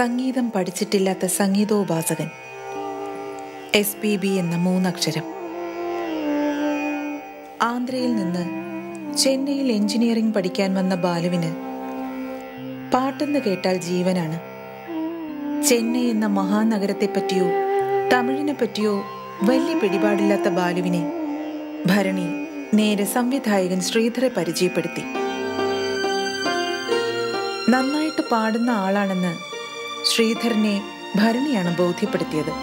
സംഗീതം പഠിച്ചിട്ടില്ലാത്ത സംഗീതോപാസകൻ എസ് പി ബി എന്ന മൂന്നക്ഷരം ആന്ധ്രയിൽ നിന്ന് ചെന്നൈയിൽ എഞ്ചിനീയറിംഗ് പഠിക്കാൻ വന്ന ബാലുവിന് പാട്ടെന്ന് കേട്ടാൽ ജീവനാണ് ചെന്നൈ എന്ന മഹാനഗരത്തെപ്പറ്റിയോ തമിഴിനെ പറ്റിയോ വലിയ പിടിപാടില്ലാത്ത ബാലുവിനെ ഭരണി നേരെ സംവിധായകൻ ശ്രീധറെ പരിചയപ്പെടുത്തി നന്നായിട്ട് പാടുന്ന ആളാണെന്ന് ശ്രീധരനെ ഭരണിയാണ് ബോധ്യപ്പെടുത്തിയത്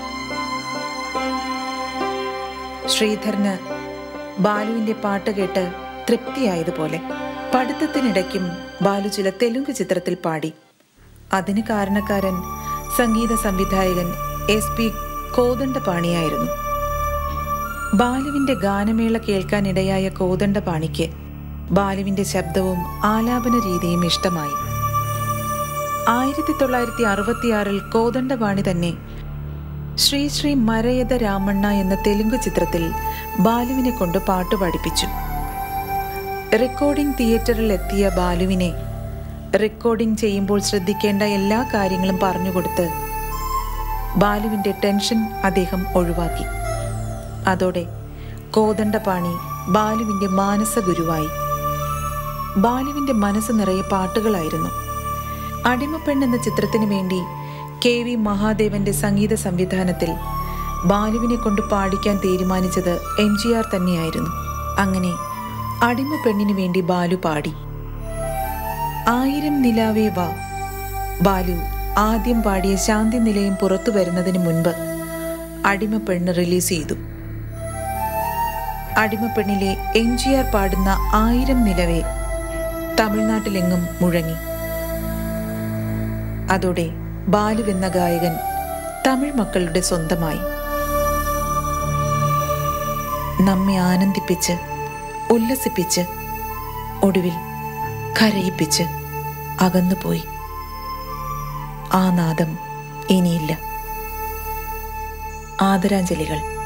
ശ്രീധരന് ബാലുവിന്റെ പാട്ട് കേട്ട് തൃപ്തിയായതുപോലെ പഠിത്തത്തിനിടയ്ക്കും ബാലു ചില തെലുങ്ക് ചിത്രത്തിൽ പാടി അതിന് കാരണക്കാരൻ സംഗീത സംവിധായകൻ എസ് പി കോദണ്ഡപാണിയായിരുന്നു ബാലുവിന്റെ ഗാനമേള കേൾക്കാനിടയായ കോദണ്ഡപാണിക്ക് ബാലുവിന്റെ ശബ്ദവും ആലാപന രീതിയും ഇഷ്ടമായി ആയിരത്തി തൊള്ളായിരത്തി അറുപത്തിയാറിൽ കോദണ്ഡപാണി തന്നെ ശ്രീ ശ്രീ മരയത രാമണ്ണ എന്ന തെലുങ്ക് ചിത്രത്തിൽ ബാലുവിനെ കൊണ്ട് പാട്ട് പഠിപ്പിച്ചു റെക്കോർഡിംഗ് തിയേറ്ററിൽ എത്തിയ ബാലുവിനെ റെക്കോർഡിംഗ് ചെയ്യുമ്പോൾ ശ്രദ്ധിക്കേണ്ട എല്ലാ കാര്യങ്ങളും പറഞ്ഞുകൊടുത്ത് ബാലുവിന്റെ ടെൻഷൻ അദ്ദേഹം ഒഴിവാക്കി അതോടെ കോദണ്ഡപാണി ബാലുവിന്റെ മാനസ ഗുരുവായി ബാലുവിന്റെ മനസ്സ് നിറയെ പാട്ടുകളായിരുന്നു അടിമപ്പെൺ എന്ന ചിത്രത്തിന് വേണ്ടി കെ വി മഹാദേവന്റെ സംഗീത സംവിധാനത്തിൽ ബാലുവിനെ കൊണ്ട് പാടിക്കാൻ തീരുമാനിച്ചത് എം ജി ആർ തന്നെയായിരുന്നു അങ്ങനെ അടിമ പെണ്ണിനു വേണ്ടി ബാലു പാടി ആയിരം നിലാവേ വാ ബാലു ആദ്യം പാടിയ ശാന്തി നിലയം പുറത്തു വരുന്നതിന് മുൻപ് അടിമ പെണ്ണ് റിലീസ് ചെയ്തു അടിമപ്പെണ്ണിലെ എം ജി ആർ പാടുന്ന ആയിരം നിലവേ തമിഴ്നാട്ടിലെങ്ങും മുഴങ്ങി അതോടെ ബാലു എന്ന ഗായകൻ തമിഴ് മക്കളുടെ സ്വന്തമായി നമ്മെ ആനന്ദിപ്പിച്ച് ഉല്ലസിപ്പിച്ച് ഒടുവിൽ കരയിപ്പിച്ച് അകന്നുപോയി ആ നാദം ഇനിയില്ല ആദരാഞ്ജലികൾ